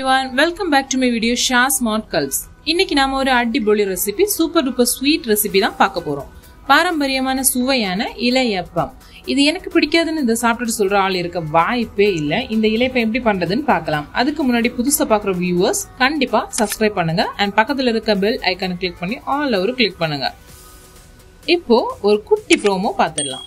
everyone welcome back to my video Sha smart girls இன்னைக்கு நாம ஒரு அடிபொலி recipe super duper sweet recipe தான் பார்க்க போறோம் பாரம்பரியமான சுவையான இலையப்பம் இது எனக்கு பிடிக்காதுன்னு இந்த சாப்பிட்டுட்டு சொல்ற ஆள் இருக்க வாய்ப்பே இல்லை இந்த இலைப்பம் எப்படி பண்றதுன்னு பார்க்கலாம் அதுக்கு முன்னாடி புதுசா பார்க்குற வியூவர்ஸ் கண்டிப்பா சப்ஸ்கிரைப் பண்ணுங்க அண்ட் பக்கத்துல இருக்க பெல் ஐக்கானை கிளிக் பண்ணி ஆல் ஓவர் கிளிக் பண்ணுங்க இப்போ ஒரு குட்டி ப்ரோமோ பார்த்துடலாம்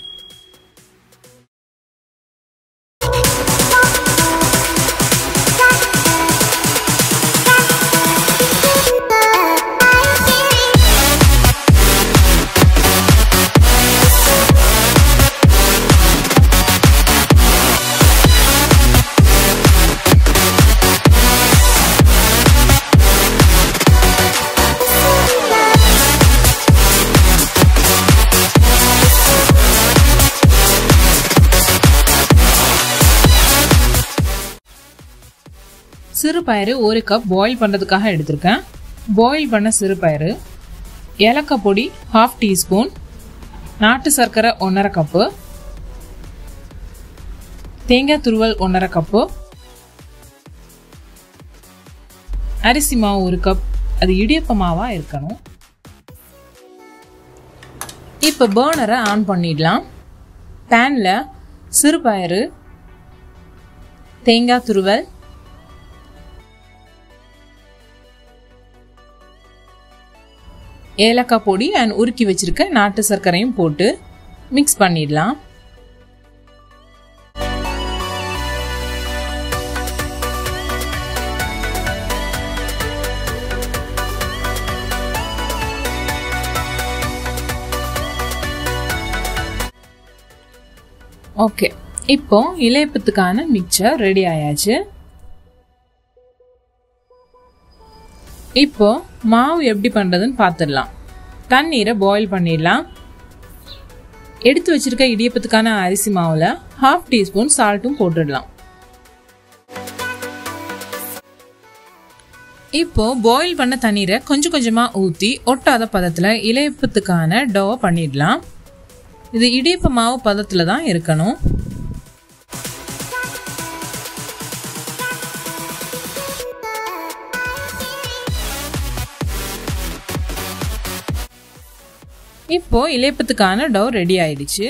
சிறுபயிறு ஒரு கப் பாயில் பண்ணுறதுக்காக எடுத்திருக்கேன் பாயில் பண்ண சிறுபயிறு ஏலக்காய் பொடி ஹாஃப் டீஸ்பூன் நாட்டு சர்க்கரை ஒன்றரை கப்பு தேங்காய் துருவல் ஒன்றரை கப்பு அரிசி மாவு ஒரு கப் அது இடியப்ப மாவாக இருக்கணும் இப்போ பேர்னரை ஆன் பண்ணிடலாம் பேனில் சிறுபயிறு தேங்காய் துருவல் ஏலக்காய் பொடி அண்ட் உருக்கி வச்சிருக்க நாட்டு சர்க்கரையும் போட்டு மிக்ஸ் பண்ணிடலாம் ஓகே இப்போ இலையப்பத்துக்கான மிக்சர் ரெடி ஆயாச்சு இப்போ மாவு எப்படி பண்ணுறதுன்னு பார்த்துடலாம் தண்ணீரை பாயில் பண்ணிடலாம் எடுத்து வச்சிருக்க இடியப்பத்துக்கான அரிசி மாவில் ஹாஃப் டீஸ்பூன் சால்ட்டும் போட்டுடலாம் இப்போ பாயில் பண்ண தண்ணீரை கொஞ்சம் கொஞ்சமாக ஊற்றி ஒட்டாத பதத்தில் இலையப்பத்துக்கான டோவை பண்ணிடலாம் இது இடியப்ப மாவு பதத்தில் தான் இருக்கணும் இப்போ இலைப்பத்துக்கான டவ் ரெடி ஆயிடுச்சு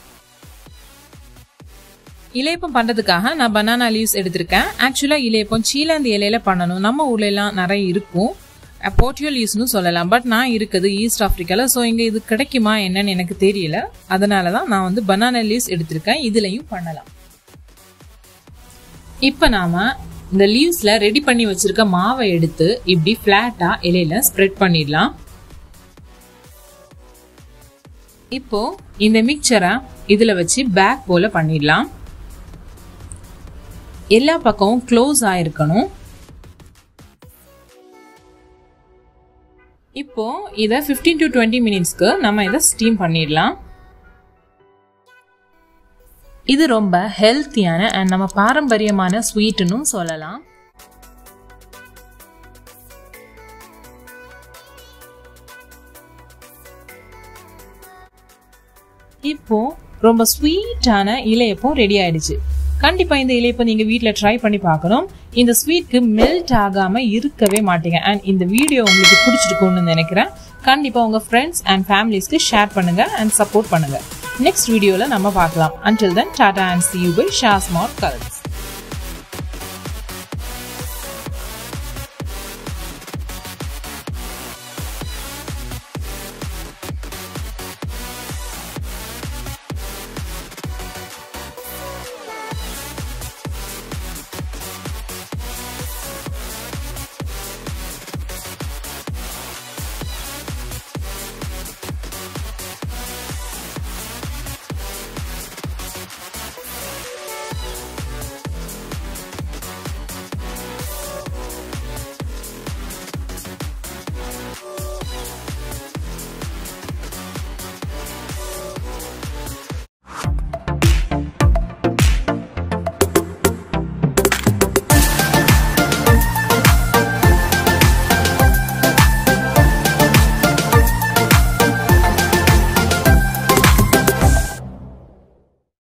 இலைப்பம் பண்ணுறதுக்காக நான் பனானா லீவ்ஸ் எடுத்திருக்கேன் ஆக்சுவலாக இலைப்பம் சீலாந்தி இலையில பண்ணணும் நம்ம ஊர்ல எல்லாம் நிறைய இருக்கும் போர்ட்டியோ லீவ்ஸ்னு சொல்லலாம் பட் நான் இருக்குது ஈஸ்ட் ஆஃப்ரிக்காவில் ஸோ இங்கே இது கிடைக்குமா என்னன்னு எனக்கு தெரியல அதனால தான் நான் வந்து பனானா லீவ்ஸ் எடுத்திருக்கேன் இதுலையும் பண்ணலாம் இப்போ நாம இந்த லீவ்ஸில் ரெடி பண்ணி வச்சிருக்க மாவை எடுத்து இப்படி ஃப்ளாட்டாக இலையில ஸ்ப்ரெட் பண்ணிடலாம் இப்போ இந்த மிக்சரை இதுல வச்சு பேக் போல பண்ணிடலாம் எல்லா பக்கமும் க்ளோஸ் ஆயிருக்கணும் இப்போ இதை ஃபிஃப்டீன் டு டுவெண்ட்டி மினிட்ஸ்க்கு நம்ம இதை ஸ்டீம் பண்ணிடலாம் இது ரொம்ப ஹெல்த்தியான அண்ட் நம்ம பாரம்பரியமான ஸ்வீட்டுன்னு சொல்லலாம் இப்போ ரொம்ப ஸ்வீட்டான இலையப்பம் ரெடி ஆயிடுச்சு கண்டிப்பா இந்த இலையப்பம் நீங்க வீட்ல ட்ரை பண்ணி பார்க்கணும் இந்த ஸ்வீட்க்கு மெல்ட் ஆகாம இருக்கவே மாட்டீங்க அண்ட் இந்த வீடியோ உங்களுக்கு பிடிச்சிருக்கும்னு நினைக்கிறேன் கண்டிப்பா உங்க ஃப்ரெண்ட்ஸ் அண்ட் ஃபேமிலிஸ்க்கு ஷேர் பண்ணுங்க அண்ட் சப்போர்ட் பண்ணுங்க நெக்ஸ்ட் வீடியோல நம்ம பார்க்கலாம் until then tata and see you bye Sha smart colours